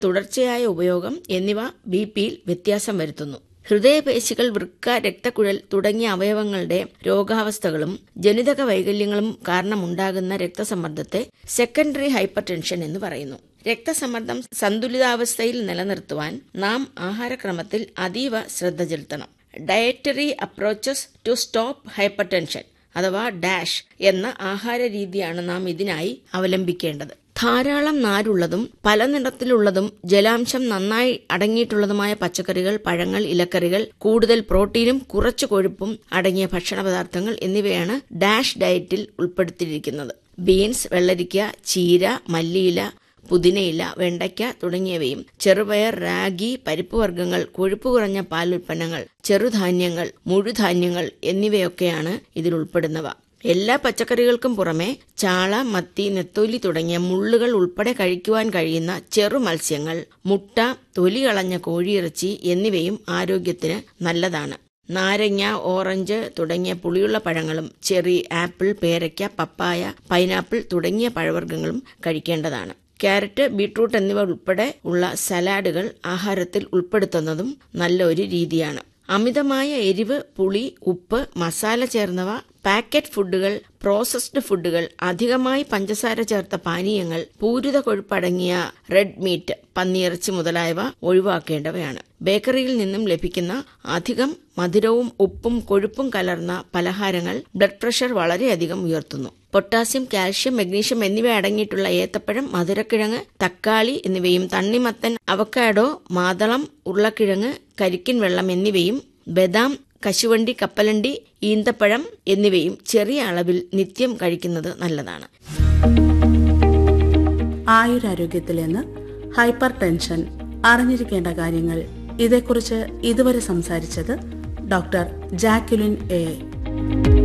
തുടർച്ചയായ ഉപയോഗം എന്നിവ ബി പിയിൽ വ്യത്യാസം വരുത്തുന്നു ഹൃദയപേശികൾ വൃക്ക രക്തക്കുഴൽ തുടങ്ങിയ അവയവങ്ങളുടെ രോഗാവസ്ഥകളും ജനിതക വൈകല്യങ്ങളും കാരണമുണ്ടാകുന്ന രക്തസമ്മർദ്ദത്തെ സെക്കൻഡറി ഹൈപ്പർ ടെൻഷൻ എന്ന് പറയുന്നു രക്തസമ്മർദ്ദം സന്തുലിതാവസ്ഥയിൽ നിലനിർത്തുവാൻ നാം ആഹാരക്രമത്തിൽ അതീവ ശ്രദ്ധ ചെലുത്തണം dietary approaches to stop hypertension അഥവാ ഡാഷ് എന്ന ആഹാര രീതിയാണ് നാം ഇതിനായി അവലംബിക്കേണ്ടത് ധാരാളം നാരുള്ളതും പല നിറത്തിലുള്ളതും ജലാംശം നന്നായി അടങ്ങിയിട്ടുള്ളതുമായ പച്ചക്കറികൾ പഴങ്ങൾ ഇലക്കറികൾ കൂടുതൽ പ്രോട്ടീനും കുറച്ചു കൊഴുപ്പും അടങ്ങിയ ഭക്ഷണ പദാർത്ഥങ്ങൾ എന്നിവയാണ് ഡാഷ് ഡയറ്റിൽ ഉൾപ്പെടുത്തിയിരിക്കുന്നത് ബീൻസ് വെള്ളരിക്ക ചീര മല്ലിയില പുതിനയില വെണ്ടയ്ക്ക തുടങ്ങിയവയും ചെറുപയർ റാഗി പരിപ്പ് വർഗ്ഗങ്ങൾ കൊഴുപ്പ് കുറഞ്ഞ പാൽ ഉൽപ്പന്നങ്ങൾ ചെറുധാന്യങ്ങൾ മുഴുധാന്യങ്ങൾ എന്നിവയൊക്കെയാണ് ഇതിൽ ഉൾപ്പെടുന്നവ എല്ലാ പച്ചക്കറികൾക്കും പുറമെ ചാള മത്തി നെത്തോലി തുടങ്ങിയ മുള്ളുകൾ ഉൾപ്പെടെ കഴിക്കുവാൻ കഴിയുന്ന ചെറു മത്സ്യങ്ങൾ മുട്ട തൊലി കളഞ്ഞ കോഴിയിറച്ചി എന്നിവയും ആരോഗ്യത്തിന് നല്ലതാണ് നാരങ്ങ ഓറഞ്ച് തുടങ്ങിയ പുളിയുള്ള പഴങ്ങളും ചെറി ആപ്പിൾ പേരയ്ക്ക പപ്പായ പൈനാപ്പിൾ തുടങ്ങിയ പഴവർഗ്ഗങ്ങളും കഴിക്കേണ്ടതാണ് ക്യാരറ്റ് ബീട്രൂട്ട് എന്നിവ ഉൾപ്പെടെ ഉള്ള സലാഡുകൾ ആഹാരത്തിൽ ഉൾപ്പെടുത്തുന്നതും നല്ല ഒരു രീതിയാണ് അമിതമായ എരിവ് പുളി ഉപ്പ് മസാല ചേർന്നവ പാക്കറ്റ് ഫുഡുകൾ പ്രോസസ്ഡ് ഫുഡുകൾ അധികമായി പഞ്ചസാര ചേർത്ത പാനീയങ്ങൾ പൂരിത കൊഴുപ്പടങ്ങിയ റെഡ് മീറ്റ് പന്നിയിറച്ചി മുതലായവ ഒഴിവാക്കേണ്ടവയാണ് ബേക്കറിയിൽ നിന്നും ലഭിക്കുന്ന അധികം മധുരവും ഉപ്പും കൊഴുപ്പും കലർന്ന പലഹാരങ്ങൾ ബ്ലഡ് പ്രഷർ വളരെയധികം ഉയർത്തുന്നു പൊട്ടാസ്യം കാൽഷ്യം മഗ്നീഷ്യം എന്നിവ അടങ്ങിയിട്ടുള്ള ഏത്തപ്പഴം മധുരക്കിഴങ്ങ് തക്കാളി എന്നിവയും തണ്ണിമത്തൻ അവക്കാഡോ മാതളം ഉരുളക്കിഴങ്ങ് കരിക്കിൻ വെള്ളം എന്നിവയും ബദാം കശുവണ്ടി കപ്പലണ്ടി ഈന്തപ്പഴം എന്നിവയും ചെറിയ അളവിൽ നിത്യം കഴിക്കുന്നത് നല്ലതാണ് ആയുരാരോഗ്യത്തിൽ നിന്ന് ഹൈപ്പർ ടെൻഷൻ അറിഞ്ഞിരിക്കേണ്ട കാര്യങ്ങൾ ഇതേക്കുറിച്ച് ഇതുവരെ സംസാരിച്ചത് ഡോക്ടർ ജാക്യുലിൻ എ